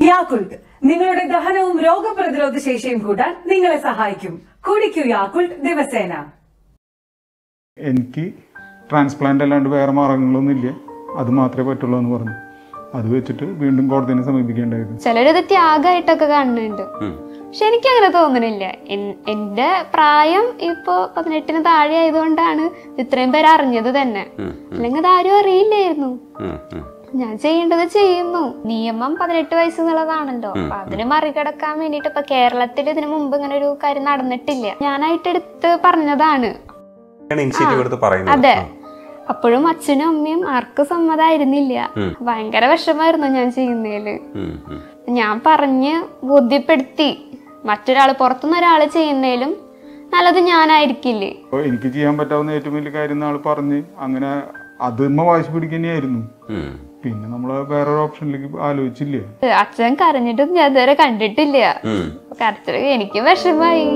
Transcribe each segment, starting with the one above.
യാക്കുൾട്ട് നിങ്ങളുടെ ദഹനവും രോഗപ്രതിരോധ ശേഷിയും കൂട്ടാൻ നിങ്ങളെ സഹായിക്കും കുടിക്കൂ യാക്കുൾട്ട് ദിവസേന എനിക്ക് ട്രാൻസ്പ്ലാന്റ് അല്ലാണ്ട് വേറെ മാർഗങ്ങളൊന്നും ഇല്ല അത് മാത്രമേ പറ്റുള്ളൂ എന്ന് പറഞ്ഞു അത് വെച്ചിട്ട് വീണ്ടും കോടതിനെ സമീപിക്കേണ്ടായിരുന്നു ചിലരിത് ത്യാഗമായിട്ടൊക്കെ കാണുന്നുണ്ട് പക്ഷെ എനിക്ക് അങ്ങനെ തോന്നുന്നില്ല എൻ- എന്റെ പ്രായം ഇപ്പോ പതിനെട്ടിന് താഴെ ആയതുകൊണ്ടാണ് ഇത്രയും പേര് അറിഞ്ഞത് തന്നെ അല്ലെങ്കിൽ അതാരും അറിയില്ലായിരുന്നു ഞാൻ ചെയ്യേണ്ടത് ചെയ്യുന്നു നിയമം പതിനെട്ട് വയസ്സ് എന്നുള്ളതാണല്ലോ അപ്പൊ അതിന് മറികടക്കാൻ വേണ്ടിട്ട് ഇപ്പൊ കേരളത്തിൽ ഇതിനു മുമ്പ് ഇങ്ങനെ ഒരു കാര്യം നടന്നിട്ടില്ല ഞാനായിട്ട് എടുത്ത് പറഞ്ഞതാണ് ഇനിഷ്യേറ്റീവ് എടുത്ത് പറയുന്നത് അതെ അപ്പോഴും അച്ഛനും അമ്മയും ആർക്കും സമ്മതമായിരുന്നില്ല ഭയങ്കര വിഷമായിരുന്നു ഞാൻ ചെയ്യുന്നതില് ഉം, ഉം. ഞാൻ പറഞ്ഞ് ബോധ്യപ്പെടുത്തി മറ്റൊരാൾ പുറത്തുനിന്ന് ഒരാൾ ചെയ്യുന്നതിലും നല്ലത് ഞാനായിരിക്കില്ലേ അപ്പോൾ എനിക്ക് ചെയ്യാൻ പറ്റാവുന്ന ഏറ്റവും വലിയ കാര്യം നാൾ പറഞ്ഞ് അങ്ങനെ അതിമ്മ വാശി പിടിക്കുന്നതായിരുന്നു ഉം. പിന്നെ നമ്മൾ വേറൊരു ഓപ്ഷനിലേക്ക് ആലോചിച്ചില്ല അച്ഛൻ കരഞ്ഞിട്ടും ഞാൻ ഇതുവരെ കണ്ടിട്ടില്ല ഉം. കരച്ചിട്ട് എനിക്ക് വിഷമായി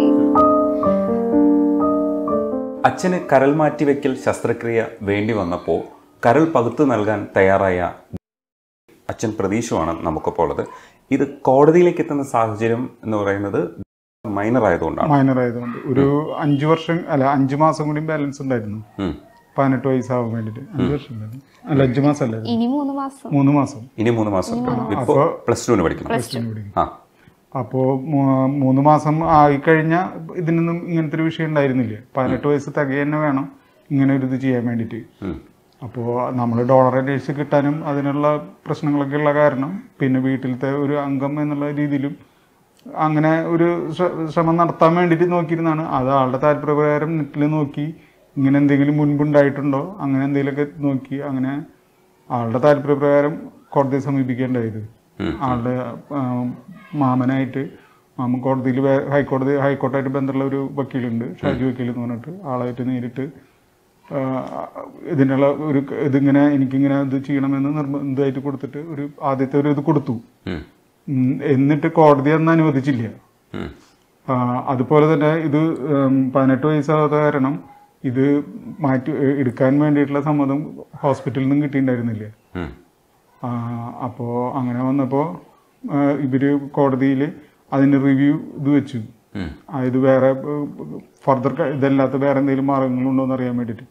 അച്ഛന് കരൾ മാറ്റിവെക്കൽ ശസ്ത്രക്രിയ വേണ്ടി വന്നപ്പോൾ കരൾ പകുത്തു നൽകാൻ തയ്യാറായ അച്ഛൻ പ്രതീക്ഷമാണ് നമുക്കിപ്പോൾ ഉള്ളത് ഇത് കോടതിയിലേക്ക് എത്തുന്ന സാഹചര്യം എന്ന് പറയുന്നത് മൈനർ ആയതുകൊണ്ടാണ് മൈനർ ആയതുകൊണ്ട് ഒരു അഞ്ചു വർഷം അല്ല അഞ്ചു മാസം കൂടി ബാലൻസ് ഉണ്ടായിരുന്നു ഉം. പതിനെട്ട് വയസ്സാവാൻ വേണ്ടിട്ട് അഞ്ചു വർഷം ഉണ്ടായിരുന്നു അല്ല അഞ്ചു മാസം അല്ലായിരുന്നു ഇനി മൂന്ന് മാസം മൂന്ന് മാസം ഇനി മൂന്ന് മാസം ഇപ്പോൾ അപ്പൊ- പ്ലസ് ടുവിന് പഠിക്കണം ആ അപ്പോൾ മൂന്ന് മാസം ആയിക്കഴിഞ്ഞ ഇതിനൊന്നും ഇങ്ങനത്തെ ഒരു വിഷയം ഉണ്ടായിരുന്നില്ല പതിനെട്ട് വയസ്സ് തികയ തന്നെ വേണം ഇങ്ങനെ ഒരു ഇത് ചെയ്യാൻ വേണ്ടിയിട്ട് ഉം. അപ്പോൾ നമ്മൾ ഡോളർ അന്വേഷിച്ച് കിട്ടാനും അതിനുള്ള പ്രശ്നങ്ങളൊക്കെ ഉള്ള കാരണം പിന്നെ വീട്ടിലത്തെ ഒരു അംഗം എന്നുള്ള രീതിയിലും അങ്ങനെ ഒരു ശ്ര- ശ്രമം നടത്താൻ വേണ്ടിയിട്ട് നോക്കിയിരുന്നാണ് അത് ആളുടെ താല്പര്യപ്രകാരം നെറ്റിൽ നോക്കി ഇങ്ങനെ എന്തെങ്കിലും മുൻപുണ്ടായിട്ടുണ്ടോ അങ്ങനെ എന്തെങ്കിലുമൊക്കെ നോക്കി അങ്ങനെ ആളുടെ താല്പര്യപ്രകാരം കോടതിയെ സമീപിക്കേണ്ടായത് ആളുടെ ആ, മാമനായിട്ട് മാമൻ കോടതിയിൽ ഹൈക്കോടതി ഹൈക്കോർട്ടായിട്ട് ബന്ധമുള്ള ഒരു വക്കീലുണ്ട് ഷാജി വക്കീൽ എന്ന് പറഞ്ഞിട്ട് ആളായിട്ട് നേരിട്ട് ആ, ഇതിനുള്ള ഒരു ഇതിങ്ങനെ എനിക്കിങ്ങനെ ഇത് ചെയ്യണമെന്ന് നിർബന്ധമായിട്ട് കൊടുത്തിട്ട് ഒരു ആദ്യത്തെ ഒരു ഇത് കൊടുത്തു ഉം. ഉം, എന്നിട്ട് കോടതി അന്ന് അനുവദിച്ചില്ല ഉം. ആ, അതുപോലെ തന്നെ ഇത് ഉം, പതിനെട്ട് വയസ്സാകാത്ത കാരണം ഇത് മാറ്റി എ- എടുക്കാൻ വേണ്ടിയിട്ടുള്ള സമ്മതം ഹോസ്പിറ്റലിൽ നിന്നും കിട്ടിയിട്ടുണ്ടായിരുന്നില്ല ഉം. അപ്പോൾ അങ്ങനെ വന്നപ്പോൾ ഇവർ കോടതിയിൽ അതിന് റിവ്യൂ ഇത് വെച്ചു ഉം. ആ, ഇത് വേറെ ഫർദർ ഇതല്ലാത്ത വേറെ എന്തെങ്കിലും മാർഗങ്ങളുണ്ടോ എന്ന് അറിയാൻ വേണ്ടിയിട്ട്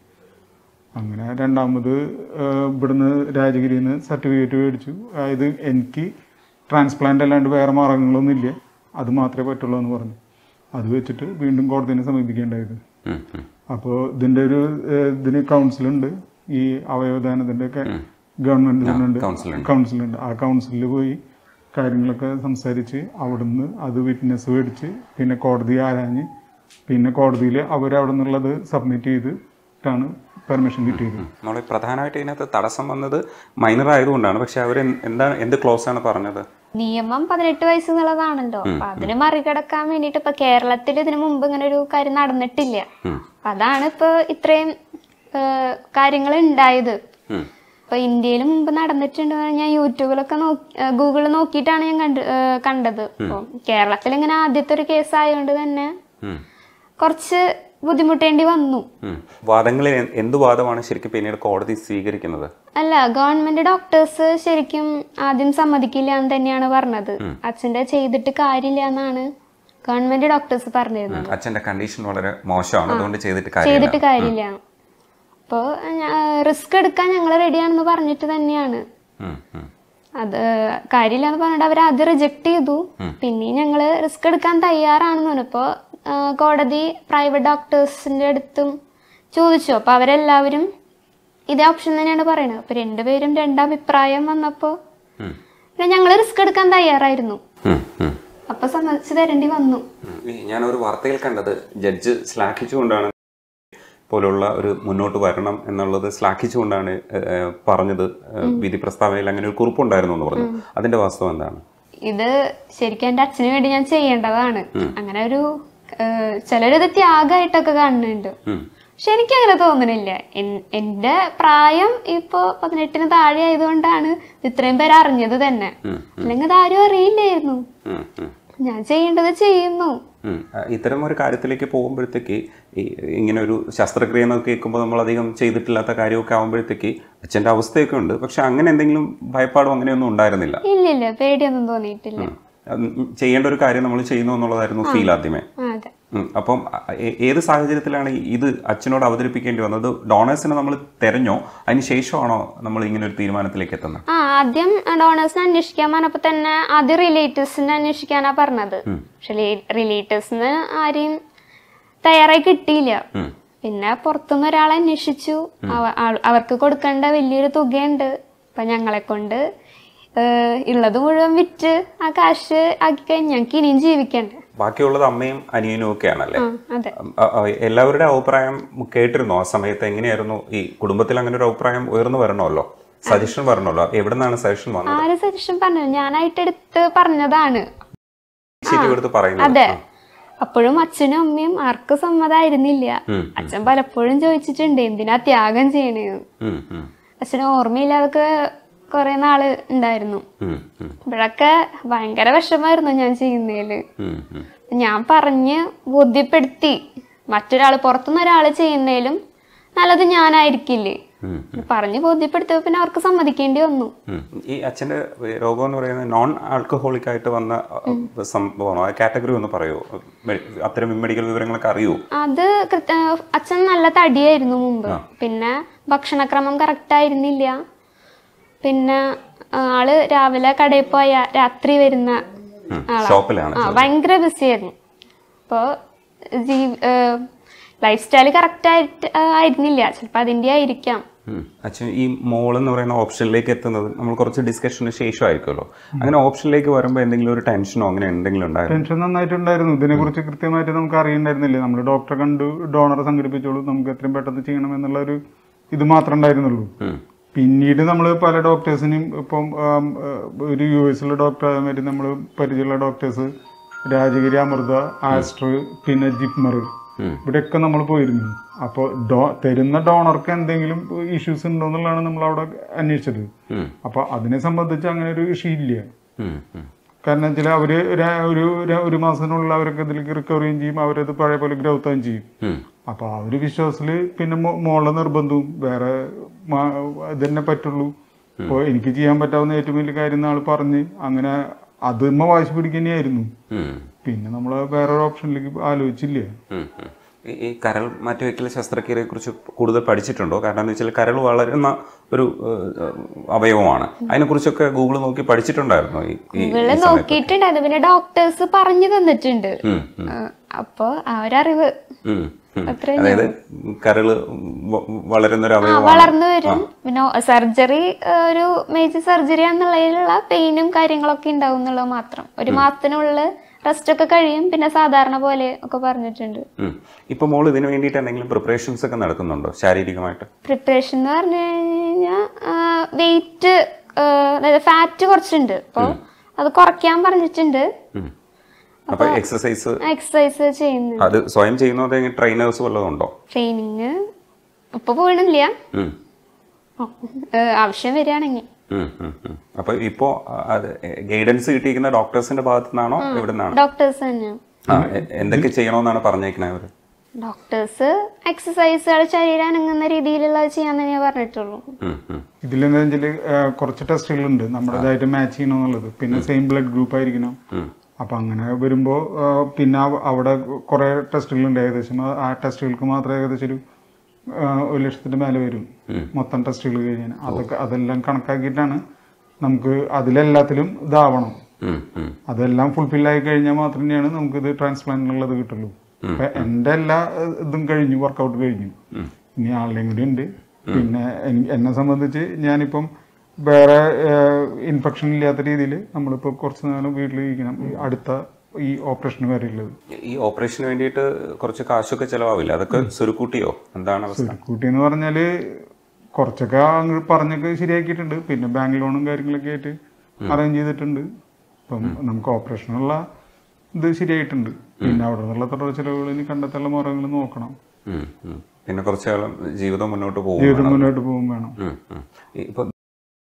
അങ്ങനെ രണ്ടാമത് ആ, ഇവിടുന്ന് രാജഗിരിയിൽ നിന്ന് സർട്ടിഫിക്കറ്റ് മേടിച്ചു അതായത് എനിക്ക് ട്രാൻസ്പ്ലാന്റ് അല്ലാണ്ട് വേറെ മാർഗങ്ങളൊന്നും ഇല്ല അത് മാത്രമേ പറ്റുള്ളൂ എന്ന് പറഞ്ഞു അത് വെച്ചിട്ട് വീണ്ടും കോടതിനെ സമീപിക്കേണ്ടായത് ഉം. ഉം. അപ്പോൾ ഇതിൻ്റെ ഒരു ഏഹ്, ഇതിന് കൗൺസിലുണ്ട് ഈ അവയവദാനത്തിൻ്റെ ഒക്കെ ഗവൺമെന്റ് ഇതിനുണ്ട് കൗൺസിലുണ്ട്. കൗൺസിലുണ്ട് ആ കൗൺസിലിൽ പോയി കാര്യങ്ങളൊക്കെ സംസാരിച്ച് അവിടുന്ന് അത് വിറ്റ്നസ് മേടിച്ച് പിന്നെ കോടതി ആരാഞ്ഞ് പിന്നെ കോടതിയിൽ അവരവിടെ നിന്നുള്ളത് സബ്മിറ്റ് ചെയ്തിട്ടാണ് പെർമിഷൻ കിട്ടിയത് നമ്മൾ പ്രധാനമായിട്ട് ഇതിനകത്ത് തടസ്സം വന്നത് മൈനർ ആയതുകൊണ്ടാണ് പക്ഷെ അവർ എന്താണ് എന്ത് ക്ലോസ് ആണ് പറഞ്ഞത് നിയമം പതിനെട്ട് വയസ്സ് എന്നുള്ളതാണല്ലോ അപ്പൊ അതിന് മറികടക്കാൻ വേണ്ടിട്ട് ഇപ്പൊ കേരളത്തിൽ ഇതിനു മുമ്പ് ഇങ്ങനെ ഒരു കാര്യം നടന്നിട്ടില്ല ഉം. അപ്പൊ അതാണ് ഇപ്പൊ ഇത്രയും കാര്യങ്ങൾ ഉണ്ടായത് ഉം. ഇപ്പൊ ഇന്ത്യയിൽ മുമ്പ് നടന്നിട്ടുണ്ട് ഞാൻ യൂട്യൂബിലൊക്കെ നോക്കി ഗൂഗിളിൽ നോക്കിയിട്ടാണ് ഞാൻ കണ്ട് ഏ, കണ്ടത് അപ്പൊ കേരളത്തിൽ ഇങ്ങനെ ആദ്യത്തെ ഒരു കേസ് ആയതുകൊണ്ട് തന്നെ ഉം. കുറച്ച് ബുദ്ധിമുട്ടേണ്ടി വന്നു ഉം. വാദങ്ങളിൽ എ- എന്ത് വാദമാണ് ശരിക്കും പിന്നീട് കോടതി സ്വീകരിക്കുന്നത് അല്ല ഗവൺമെന്റ് ഡോക്ടേഴ്സ് ശരിക്കും ആദ്യം സമ്മതിക്കില്ല എന്ന് തന്നെയാണ് പറഞ്ഞത് അച്ഛന്റെ ചെയ്തിട്ട് കാര്യമില്ല എന്നാണ് ഗവൺമെന്റ് ഡോക്ടേഴ്സ് പറഞ്ഞിരുന്നത് ഉം. അച്ഛന്റെ കണ്ടീഷൻ വളരെ മോശമാണ് അതുകൊണ്ട് ചെയ്തിട്ട് കാര്യമില്ല ചെയ്തിട്ട് കാര്യമില്ല അപ്പോൾ റിസ്ക് എടുക്കാൻ ഞങ്ങൾ റെഡിയാണെന്ന് പറഞ്ഞിട്ട് തന്നെയാണ് ഉം. ഉം. അത് കാര്യമില്ല എന്ന് പറഞ്ഞിട്ട് അവർ അത് റിജക്ട് ചെയ്തു പിന്നെ ഞങ്ങൾ റിസ്ക് എടുക്കാൻ തയ്യാറാണെന്ന് പറഞ്ഞു ഇപ്പോൾ കോടതി പ്രൈവറ്റ് ഡോക്ടേഴ്സിന്റെ അടുത്തും ചോദിച്ചു അപ്പോൾ അവരെല്ലാവരും ഇതേ ഓപ്ഷൻ തന്നെയാണ് പറയുന്നത് അപ്പോൾ രണ്ടുപേരും രണ്ടഭിപ്രായം വന്നപ്പോൾ ഉം. പിന്നെ ഞങ്ങൾ റിസ്ക് എടുക്കാൻ തയ്യാറായിരുന്നു ഉം. ഉം. അപ്പോൾ സമ്മതിച്ചു തരേണ്ടി വന്നു ഉം. ഞാൻ ഒരു വാർത്തയിൽ കണ്ടത് ജഡ്ജ് ശ്ലാഘിച്ചുകൊണ്ടാണ് പോലുള്ള ഒരു മുന്നോട്ട് വരണം എന്നുള്ളത് ശ്ലാഘിച്ചുകൊണ്ടാണ് ഏഹ്, ഏഹ്, പറഞ്ഞത് ഏഹ്, വിധി പ്രസ്താവനയിൽ അങ്ങനെ ഒരു കുറിപ്പുണ്ടായിരുന്നു എന്ന് പറഞ്ഞു അതിന്റെ വാസ്തവം എന്താണ് ഇത് ശരിക്കും എൻ്റെ അച്ഛന് വേണ്ടി ഞാൻ ചെയ്യേണ്ടതാണ് അങ്ങനെ ഒരു ഏഹ്, ചിലരിത് ത്യാഗമായിട്ടൊക്കെ കാണുന്നുണ്ട് ഉം. പക്ഷെ എനിക്ക് അങ്ങനെ തോന്നുന്നില്ല എൻ- എന്റെ പ്രായം ഇപ്പോ പതിനെട്ടിന് താഴെ ആയതുകൊണ്ടാണ് ഇത്രയും പേര് അറിഞ്ഞത് തന്നെ അല്ലെങ്കിൽ അതാരും അറിയില്ലായിരുന്നു ഉം. ഉം. ഞാൻ ചെയ്യേണ്ടത് ചെയ്യുന്നു ഉം. ആ, ഇത്തരം ഒരു കാര്യത്തിലേക്ക് പോകുമ്പോഴത്തേക്ക് ഈ ഇങ്ങനെ ഒരു ശസ്ത്രക്രിയ എന്നൊക്കെ കേൾക്കുമ്പോൾ നമ്മൾ അധികം ചെയ്തിട്ടില്ലാത്ത കാര്യമൊക്കെ ആകുമ്പോഴത്തേക്ക് അച്ഛൻ്റെ അവസ്ഥയൊക്കെ ഉണ്ട് പക്ഷെ അങ്ങനെ എന്തെങ്കിലും ഭയപ്പാടും അങ്ങനെയൊന്നും ഉണ്ടായിരുന്നില്ല ഇല്ലില്ല പേടിയൊന്നും തോന്നിയിട്ടില്ല അത് ചെയ്യേണ്ട ഒരു കാര്യം നമ്മൾ ചെയ്യുന്നു എന്നുള്ളതായിരുന്നു ഫീൽ ആദ്യമേ ആ, അതെ ഉം. അപ്പം അ- ഏ- ഏത് സാഹചര്യത്തിലാണ് ഈ- ഇത് അച്ഛനോട് അവതരിപ്പിക്കേണ്ടി വന്നത് ഡോണേഴ്സിനെ നമ്മൾ തെരഞ്ഞോ അതിന് ശേഷമാണോ നമ്മൾ ഇങ്ങനെ ഒരു തീരുമാനത്തിലേക്ക് എത്തുന്നത് ആ ആദ്യം ഡോണേഴ്സിനെ അന്വേഷിക്കാൻ പറഞ്ഞപ്പോ തന്നെ ആദ്യം റിലേറ്റീവ്സിനെ അന്വേഷിക്കാനാ പറഞ്ഞത് പക്ഷെ റിലേറ്റീവ്സിന് ആരെയും തയ്യാറായി കിട്ടിയില്ല ഉം. പിന്നെ പുറത്തുനിന്ന് ഒരാളെ അന്വേഷിച്ചു അവ- ആൾ- അവർക്ക് കൊടുക്കേണ്ട വലിയൊരു തുകയുണ്ട് അപ്പൊ ഞങ്ങളെ കൊണ്ട് ഏഹ്, ഉള്ളത് മുഴുവൻ വിറ്റ് ആ കാശ് ആക്കി കഴിഞ്ഞ് ഞങ്ങൾക്ക് ഇനിയും ജീവിക്കണ്ടേ ബാക്കിയുള്ളത് അമ്മയും അനിയനും ഒക്കെയാണല്ലേ ആ അതെ ഉം, അ- അ- എല്ലാവരുടെ അഭിപ്രായം കേട്ടിരുന്നോ ആ സമയത്ത് എങ്ങനെയായിരുന്നു ഈ കുടുംബത്തിൽ അങ്ങനെ ഒരു അഭിപ്രായം ഉയർന്നു വരണമല്ലോ സജഷൻ വരണമല്ലോ എവിടെ നിന്നാണ് സജഷൻ വന്നത് ആര് സജഷൻ പറഞ്ഞു ഞാനായിട്ട് എടുത്ത് പറഞ്ഞതാണ് ശരി എടുത്ത് പറയുന്നത് അതെ അപ്പോഴും അച്ഛനും അമ്മയും ആർക്കും സമ്മതമായിരുന്നില്ല ഉം, അച്ഛൻ പലപ്പോഴും ചോദിച്ചിട്ടുണ്ട് എന്തിനാ ത്യാഗം ചെയ്യണേന്ന് ഉം, ഉം, അച്ഛന് ഓർമ്മയില്ലാതൊക്കെ കുറെ നാള് ഉണ്ടായിരുന്നു ഉം, ഉം, അപ്പോഴൊക്കെ ഭയങ്കര വിഷമായിരുന്നു ഞാൻ ചെയ്യുന്നതില് ഉം, ഉം. ഞാൻ പറഞ്ഞ് ബോധ്യപ്പെടുത്തി മറ്റൊരാൾ പുറത്തുനിന്ന് ഒരാൾ ചെയ്യുന്നതിലും നല്ലത് ഞാനായിരിക്കില്ലേ ഉം, പറഞ്ഞ് ബോധ്യപ്പെടുത്തിയപ്പോ പിന്നെ അവർക്ക് സമ്മതിക്കേണ്ടി വന്നു ഉം. ഈ അച്ഛന്റെ രോഗം എന്ന് പറയുന്നത് നോൺ ആൽക്കഹോളിക് ആയിട്ട് വന്ന അഹ്, സംഭവമാണോ ആ കാറ്റഗറി ഒന്ന് പറയുമോ മെ- അത്തരം മെഡിക്കൽ വിവരങ്ങളൊക്കെ അറിയോ അത് കൃത്യ- അച്ഛൻ നല്ല തടിയായിരുന്നു മുമ്പ് പിന്നെ ഭക്ഷണക്രമം കറക്റ്റ് ആയിരുന്നില്ല പിന്നെ ആള് രാവിലെ കടയിൽ പോയ രാത്രി വരുന്ന ആളാ ഷോപ്പിലാണ് ആ ഭയങ്കര ബിസി ആയിരുന്നു അപ്പോൾ ജീ ലൈഫ് സ്റ്റൈല് കറക്റ്റ് ആയിട്ട് ആ, ആയിരുന്നില്ല ചിലപ്പോൾ അതിൻ്റെ ആയിരിക്കാം ഉം. അച്ഛൻ ഈ മോൾ എന്ന് പറയുന്ന ഓപ്ഷനിലേക്ക് എത്തുന്നത് നമ്മൾ കുറച്ച് ഡിസ്കഷന് ശേഷമായിരിക്കുമല്ലോ അങ്ങനെ ഓപ്ഷനിലേക്ക് വരുമ്പോൾ എന്തെങ്കിലും ഒരു ടെൻഷനോ അങ്ങനെ എന്തെങ്കിലും ഉണ്ടായിരുന്നു ടെൻഷൻ നന്നായിട്ടുണ്ടായിരുന്നു ഇതിനെക്കുറിച്ച് കൃത്യമായിട്ട് നമുക്ക് അറിയണ്ടായിരുന്നില്ലേ നമ്മൾ ഡോക്ടറെ കണ്ടു ഡോണറെ സംഘടിപ്പിച്ചോളൂ നമുക്ക് എത്രയും പെട്ടെന്ന് ചെയ്യണം എന്നുള്ള ഒരു ഇത് മാത്രമേ ഉണ്ടായിരുന്നുള്ളൂ പിന്നീട് നമ്മൾ പല ഡോക്ടേഴ്സിനും ഇപ്പം ആം, ഏഹ്, ഒരു യു എസിലെ ഡോക്ടർ ആയമാതിരി നമ്മൾ പരിചയമുള്ള ഡോക്ടേഴ്സ് രാജഗിരി അമൃത ആസ്ട്ര പിന്നെ ജിപ്മർ ഇവിടെയൊക്കെ നമ്മൾ പോയിരുന്നു അപ്പോൾ ഡോ തരുന്ന ഡോണർക്ക് എന്തെങ്കിലും ഇഷ്യൂസ് ഉണ്ടോ എന്നുള്ളതാണ് നമ്മൾ അവിടെ അന്വേഷിച്ചത് അപ്പോൾ അതിനെ സംബന്ധിച്ച് അങ്ങനെ ഒരു ഇഷ്യൂ ഇല്ല ഉം, ഉം. കാരണം വെച്ചാൽ അവര് ഒരു- ഒരു ഒരു- ഒരു മാസത്തിനുള്ളിൽ അവരൊക്കെ ഇതിലേക്ക് റിക്കവർ ചെയ്യുകയും ചെയ്യും അവരത് പഴയ പോലെ ഗ്രൗത്ത് ആവുകയും ചെയ്യും ഉം. അപ്പൊ ആ ഒരു വിശ്വാസത്തില് പിന്നെ മോ- മോളുടെ നിർബന്ധവും വേറെ മാ- ഇതന്നെ പറ്റുള്ളൂ അപ്പോൾ എനിക്ക് ചെയ്യാൻ പറ്റാവുന്ന ഏറ്റവും വലിയ കാര്യം ആള് പറഞ്ഞ് അങ്ങനെ അതുമ്മ വാശി പിടിക്കുന്നതായിരുന്നു ഉം. പിന്നെ നമ്മൾ വേറൊരു ഓപ്ഷനിലേക്ക് ആലോചിച്ചില്ല ഉം, ഉം. ഈ- ഈ കരൾ മാറ്റിവെക്കൽ ശസ്ത്രക്രിയയെ കുറിച്ച് കൂടുതൽ പഠിച്ചിട്ടുണ്ടോ കാരണം എന്ന് വെച്ചാൽ കരൾ വളരുന്ന ഒരു ഏഹ്, അവയവമാണ് അതിനെക്കുറിച്ചൊക്കെ ഗൂഗിൾ നോക്കി പഠിച്ചിട്ടുണ്ടായിരുന്നോ ഈ ഈ- ഈ ഇവള് സമയത്ത് നോക്കിയിട്ടുണ്ടായിരുന്നു പിന്നെ ഡോക്ടേഴ്സ് പറഞ്ഞു തന്നിട്ടുണ്ട് ഉം, ഉം, ആ, അപ്പൊ ആ ഒരറിവ് ഉം, ഉം. അത്രേ അതായത് കരള് വ- വളരുന്ന ഒരു ആ അവയവമാണ് വളർന്നു വരും പിന്നെ സർജറി ഒരു മേജർ സർജറി എന്നുള്ളതിലുള്ള പെയിനും കാര്യങ്ങളൊക്കെ ഉണ്ടാവും എന്നുള്ളത് മാത്രം ഒരു മാസത്തിനുള്ളിൽ റെസ്റ്റ് ഒക്കെ കഴിയും പിന്നെ സാധാരണ പോലെ ഒക്കെ പറഞ്ഞിട്ടുണ്ട് ഉം. ഇപ്പൊ മോൾ ഇതിനു വേണ്ടിയിട്ട് എന്തെങ്കിലും പ്രിപ്പറേഷൻസ് ഒക്കെ നടക്കുന്നുണ്ടോ ശാരീരികമായിട്ട് പ്രിപ്പറേഷൻ എന്ന് പറഞ്ഞു കഴിഞ്ഞാൽ വെയിറ്റ് അതായത് ഫാറ്റ് കുറച്ചുണ്ട് അപ്പോൾ അത് കുറയ്ക്കാൻ പറഞ്ഞിട്ടുണ്ട് ഉം. അപ്പൊ എക്സസൈസ് എക്സസൈസ് ചെയ്യുന്നു അത് സ്വയം ചെയ്യുന്നോ അതോ ട്രെയിനേഴ്സ് വല്ലതും ഉണ്ടോ ട്രെയിനിങ് ഇപ്പൊ പോകണില്ല ഉം. ഏഹ് ആവശ്യം വരികയാണെങ്കിൽ ഉം, ഉം, ഉം. അപ്പൊ ഇപ്പോ അഹ് അത് ഗൈഡൻസ് കിട്ടിയിരിക്കുന്ന ഡോക്ടേഴ്സിന്റെ ഭാഗത്തു നിന്നാണോ എവിടെ നിന്നാണ് ഡോക്ടേഴ്സ് തന്നെയാണ് ആ, എ- എന്തൊക്കെ ചെയ്യണമെന്നാണ് പറഞ്ഞേക്കണത് അവര് ഡോക്ടേഴ്സ് എക്സസൈസുകൾ ശരീരം അനങ്ങുന്ന രീതിയിലുള്ളത് ചെയ്യാന്ന് ഞാൻ പറഞ്ഞിട്ടുള്ളൂ ഉം, ഉം. ഇതിലെന്താ വെച്ചാൽ കുറച്ച് ടെസ്റ്റുകളുണ്ട് നമ്മുടേതായിട്ട് മാച്ച് ചെയ്യണമെന്നുള്ളത് പിന്നെ സെയിം ബ്ലഡ് ഗ്രൂപ്പ് ആയിരിക്കണം അപ്പൊ അങ്ങനെ വരുമ്പോ ആ, പിന്നെ അവ- അവിടെ കുറെ ടെസ്റ്റുകളുണ്ട് ഏകദേശം ആ- ആ ടെസ്റ്റുകൾക്ക് മാത്രം ഏകദേശം ഒരു ആ, ഒരു ലക്ഷത്തിന്റെ മേലെ വരും മൊത്തം ടെസ്റ്റുകൾ കഴിഞ്ഞാൽ അതൊക്കെ അതെല്ലാം കണക്കാക്കിയിട്ടാണ് നമുക്ക് അതിലെല്ലാത്തിലും ഇതാവണം ഉം, ഉം. അതെല്ലാം ഫുൾഫിൽ ആയി കഴിഞ്ഞാൽ മാത്രമേയാണ് നമുക്കിത് ട്രാൻസ്പ്ലാന്റിനുള്ളത് കിട്ടുള്ളൂ അപ്പൊ എന്റെ എല്ലാ ഏഹ്, ഇതും കഴിഞ്ഞു വർക്കൗട്ട് കഴിഞ്ഞു ഇനി ആളുടെയും കൂടി ഉണ്ട് പിന്നെ എനി- എന്നെ സംബന്ധിച്ച് ഞാനിപ്പം വേറെ ഇൻഫെക്ഷൻ ഇല്ലാത്ത രീതിയിൽ നമ്മളിപ്പോൾ കുറച്ച് നേരം വീട്ടിലിരിക്കണം ഈ അടുത്ത ഈ ഓപ്പറേഷന് വരെ ഉള്ളത് ഈ ഓപ്പറേഷന് വേണ്ടിയിട്ട് കുറച്ച് കാശൊക്കെ ചെലവാവില്ല അതൊക്കെ സുരുക്കൂട്ടിയോ എന്താണ് അവസ്ഥ കുട്ടി എന്ന് പറഞ്ഞാല് കുറച്ചൊക്കെ അങ്ങ് പറഞ്ഞൊക്കെ ശരിയാക്കിയിട്ടുണ്ട് പിന്നെ ബാങ്ക് ലോണും കാര്യങ്ങളൊക്കെ ആയിട്ട് അറേഞ്ച് ചെയ്തിട്ടുണ്ട് ഇപ്പം നമുക്ക് ഓപ്പറേഷനുള്ള ഇത് ശരിയായിട്ടുണ്ട് പിന്നെ അവിടെ നിന്നുള്ള തുടർ ചെലവുകൾ ഇനി കണ്ടെത്താനുള്ള മാർഗങ്ങൾ നോക്കണം ഉം, ഉം. പിന്നെ കുറച്ചു കാലം ജീവിതം മുന്നോട്ട് പോകും ജീവിതം മുന്നോട്ട് പോകും വേണം ഉം, ഉം. ഈ ഇപ്പൊ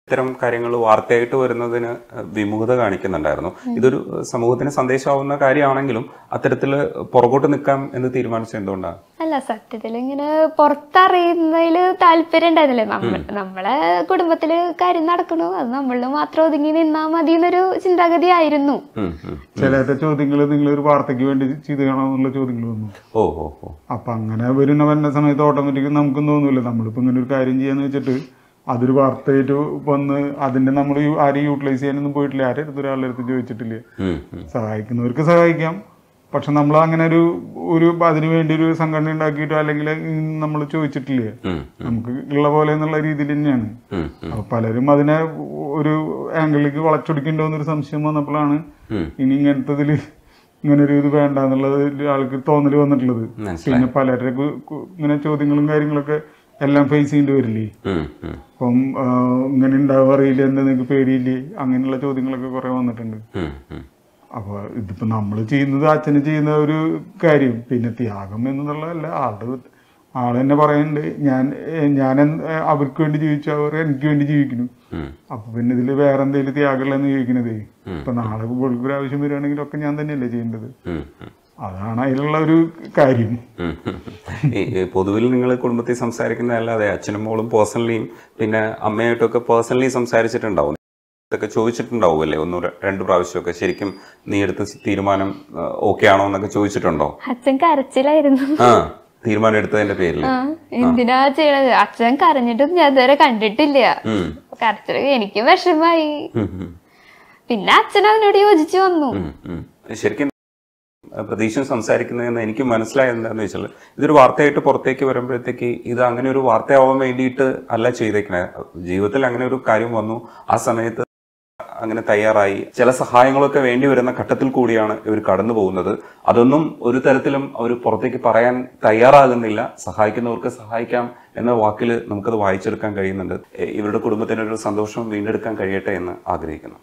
ഇത്തരം കാര്യങ്ങൾ വാർത്തയായിട്ട് വരുന്നതിന് വിമുഖത കാണിക്കുന്നുണ്ടായിരുന്നു ഇതൊരു സമൂഹത്തിന് സന്ദേശമാവുന്ന കാര്യമാണെങ്കിലും അത്തരത്തിൽ പുറകോട്ട് നിൽക്കാം എന്ന് തീരുമാനിച്ചത് എന്തുകൊണ്ടാണ് അല്ല സത്യത്തിൽ ഇങ്ങനെ പുറത്തറിയുന്നതിൽ താല്പര്യം ഉണ്ടായിരുന്നില്ലേ നമ്മൾ നമ്മളെ കുടുംബത്തില് കാര്യം നടക്കണു അത് നമ്മളിൽ മാത്രം ഒതുങ്ങി നിന്നാ മതി എന്നൊരു ചിന്താഗതി ആയിരുന്നു ഉം, ഉം. ചിലരുടെ ചോദ്യങ്ങൾ നിങ്ങൾ ഒരു വാർത്തയ്ക്ക് വേണ്ടി ചെയ്ത് കാണാമെന്നുള്ള ചോദ്യങ്ങൾ വന്നു ഓ ഓ ഓ അപ്പൊ അങ്ങനെ വരുന്ന വരുന്ന സമയത്ത് ഓട്ടോമാറ്റിക് നമുക്കും തോന്നൂല നമ്മളിപ്പോ ഇങ്ങനെ ഒരു കാര്യം ചെയ്യാന്ന് വെച്ചിട്ട് അതൊരു വാർത്തയായിട്ട് വന്ന് അതിന്റെ നമ്മൾ ആരെയും യൂട്ടിലൈസ് ചെയ്യാനൊന്നും പോയിട്ടില്ല ആരും അടുത്ത് ഒരാളുടെ അടുത്ത് ചോദിച്ചിട്ടില്ല ഉം, ഉം. സഹായിക്കുന്നവർക്ക് സഹായിക്കാം പക്ഷെ നമ്മൾ അങ്ങനെ ഒരു ഒരു അതിനു വേണ്ടി ഒരു സംഘടന ഉണ്ടാക്കിയിട്ടോ അല്ലെങ്കിൽ നമ്മൾ ചോദിച്ചിട്ടില്ല ഉം, നമുക്ക് ഉള്ള പോലെ എന്നുള്ള രീതിയിൽ തന്നെയാണ് ഉം, ഉം. അപ്പൊ പലരും അതിനെ ഒരു ആംഗിളിലേക്ക് വളച്ചൊടിക്കണ്ടോ എന്നൊരു സംശയം വന്നപ്പോഴാണ് ഉം. ഇനി ഇങ്ങനത്തതില് ഇങ്ങനെ ഒരു ഇത് വേണ്ട എന്നുള്ളത് ആൾക്ക് തോന്നൽ വന്നിട്ടുള്ളത് മനസ്സിലായി. പിന്നെ പലരുടെ കു- കു- ഇങ്ങനെ ചോദ്യങ്ങളും കാര്യങ്ങളൊക്കെ എല്ലാം ഫേസ് ചെയ്യേണ്ടി വരില്ലേ ഉം, ഉം, അപ്പം ആ, ഇങ്ങനെ ഉണ്ടാവും അറിയില്ല എന്താ നിങ്ങൾക്ക് പേടിയില്ലേ അങ്ങനെയുള്ള ചോദ്യങ്ങളൊക്കെ കുറെ വന്നിട്ടുണ്ട് ഉം, ഉം. അപ്പൊ ഇതിപ്പോ നമ്മൾ ചെയ്യുന്നത് അച്ഛന് ചെയ്യുന്ന ഒരു കാര്യം പിന്നെ ത്യാഗം എന്നുള്ളതല്ല ആളുടെ ആൾ തന്നെ പറയുന്നുണ്ട് ഞാൻ ഏ, ഞാൻ എന്ത്- ഏ, അവർക്ക് വേണ്ടി ജീവിച്ചു അവർ എനിക്ക് വേണ്ടി ജീവിക്കുന്നു ഉം. അപ്പൊ പിന്നെ ഇതിൽ വേറെ എന്തെങ്കിലും ത്യാഗമുള്ളതെന്ന് ചോദിക്കണതേ ഇപ്പൊ നാളെ ഇവൾക്ക് ഒരു ആവശ്യം വരികയാണെങ്കിൽ ഒക്കെ ഞാൻ തന്നെയല്ലേ ചെയ്യേണ്ടത് ഉം, ഉം. അതാണ് അതിലുള്ള ഒരു കാര്യം ഉം, ഉം. ഈ ഈ പൊതുവിൽ നിങ്ങൾ കുടുംബത്തിൽ സംസാരിക്കുന്നതല്ലാതെ അച്ഛനും മോളും പേഴ്സണലിയും പിന്നെ അമ്മയായിട്ടൊക്കെ പേഴ്സണലി സംസാരിച്ചിട്ടുണ്ടാവും ഇതൊക്കെ ചോദിച്ചിട്ടുണ്ടാവുമല്ലേ ഒന്ന് ര- രണ്ട് പ്രാവശ്യമൊക്കെ ശരിക്കും നീ എടുത്ത തീരുമാനം ഓക്കെ ആണോ എന്നൊക്കെ ചോദിച്ചിട്ടുണ്ടോ അച്ഛൻ കരച്ചിലായിരുന്നു ആ തീരുമാനം എടുത്തതിന്റെ പേരിൽ ആ എന്തിനാ ചെയ്യണത് അച്ഛൻ കരഞ്ഞിട്ടും ഞാൻ ഇതുവരെ കണ്ടിട്ടില്ല ഉം. കരച്ചിൽ എനിക്ക് വിഷമായി ഉം, ഉം, പിന്നെ അച്ഛൻ അതിനോട് യോജിച്ചു വന്നു ഉം, ഉം. ശരിക്കും പ്രതീക്ഷം സംസാരിക്കുന്നതെന്ന് എനിക്ക് മനസ്സിലായത് എന്താന്ന് വെച്ചാൽ ഇതൊരു വാർത്തയായിട്ട് പുറത്തേക്ക് വരുമ്പോഴത്തേക്ക് ഇത് അങ്ങനെ ഒരു വാർത്തയാവാൻ വേണ്ടിയിട്ട് അല്ല ചെയ്തേക്കണേ ജീവിതത്തിൽ അങ്ങനെ ഒരു കാര്യം വന്നു ആ സമയത്ത് അങ്ങനെ തയ്യാറായി ചില സഹായങ്ങളൊക്കെ വേണ്ടി വരുന്ന ഘട്ടത്തിൽ കൂടിയാണ് ഇവർ കടന്നു പോകുന്നത് അതൊന്നും ഒരു തരത്തിലും അവർ പുറത്തേക്ക് പറയാൻ തയ്യാറാകുന്നില്ല സഹായിക്കുന്നവർക്ക് സഹായിക്കാം എന്ന വാക്കിൽ നമുക്കത് വായിച്ചെടുക്കാൻ കഴിയുന്നുണ്ട് എ, ഇവരുടെ കുടുംബത്തിനൊരു സന്തോഷം വീണ്ടെടുക്കാൻ കഴിയട്ടെ എന്ന് ആഗ്രഹിക്കുന്നു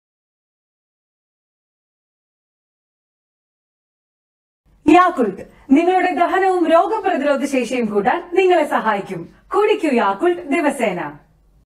യാക്കുൾട്ട് നിങ്ങളുടെ ദഹനവും രോഗപ്രതിരോധ ശേഷിയും കൂട്ടാൻ നിങ്ങളെ സഹായിക്കും കുടിക്കൂ യാക്കുൾട്ട് ദിവസേന